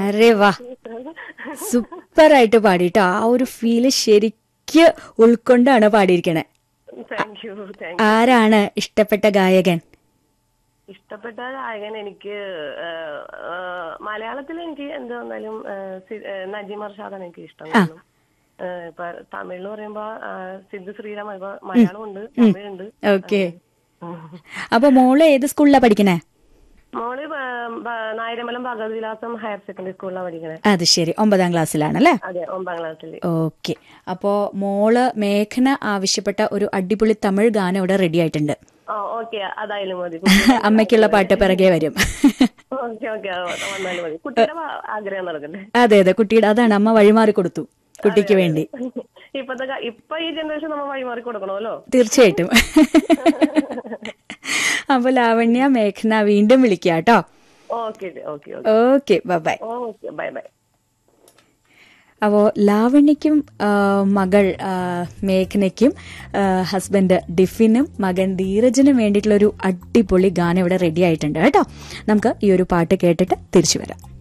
അരെ വാ സൂപ്പറായിട്ട് പാടിട്ടോ ആ ഒരു ഫീല് ശരിക്ക് ഉൾക്കൊണ്ടാണ് പാടിയിരിക്കണേ താങ്ക് യു താങ്ക് ആരാണ് ഇഷ്ടപ്പെട്ട ഗായകൻ ഇഷ്ടപ്പെട്ട ഗായകൻ എനിക്ക് ആ, ആ, മലയാളത്തിൽ എനിക്ക് എന്ത് വന്നാലും ആ, സി- ആ, നജീം അർഷാദാണ് എനിക്ക് ഇഷ്ടം കാരണം ആ, ഇപ്പൊ തമിഴിൽ പറയുമ്പോ ആ, സിദ്ധു ശ്രീരാം ഇപ്പൊ മലയാളമുണ്ട് തമിഴുണ്ട് ഓക്കെ അപ്പൊ മോള് ഏത് സ്കൂളിലാ പഠിക്കണേ മോള് ബ- ബ- നായരമലം ഭഗവതിവിലാസം ഹയർ സെക്കൻഡറി സ്കൂളിലാണ് പഠിക്കണേ അത് ശരി ഒമ്പതാം ക്ലാസ്സിലാണല്ലേ അതെ ഒമ്പതാം ക്ലാസ്സിൽ ഓക്കെ അപ്പോ മോള് മേഘന ആവശ്യപ്പെട്ട ഒരു അടിപൊളി തമിഴ് ഗാനം ഇവിടെ റെഡി ആയിട്ടുണ്ട് ആ ഓക്കെ അതായാലും മതി അമ്മയ്ക്കുള്ള പാട്ട് പിറകെ വരും ഓക്കെ ഓക്കെ വന്നാലും മതി കുട്ടിയുടെ ആ- ആഗ്രഹം നടക്കട്ടെ അതെ അതെ കുട്ടിയുടെ അതാണ് അമ്മ വഴിമാറി കൊടുത്തു കുട്ടിക്ക് വേണ്ടി ഇപ്പത്തെ കാ- ഇപ്പൊ ഈ ജനറേഷൻ നമ്മൾ വഴിമാറി കൊടുക്കണമല്ലോ തീർച്ചയായിട്ടും അപ്പൊ ലാവണ്യ മേഘന വീണ്ടും വിളിക്കുക കേട്ടോ okay okay okay okay bye okay bye bye അപ്പോൾ ലാവണ്യയ്ക്കും ആ, മകൾ ആ, മേഘനയ്ക്കും ആ, ഹസ്ബൻഡ് ഡിഫിനും മകൻ ധീരജിനും വേണ്ടിയിട്ടുള്ള ഒരു അടിപൊളി ഗാനം ഇവിടെ റെഡി ആയിട്ടുണ്ട് കേട്ടോ നമുക്ക് ഈ ഒരു പാട്ട് കേട്ടിട്ട് തിരിച്ചു വരാം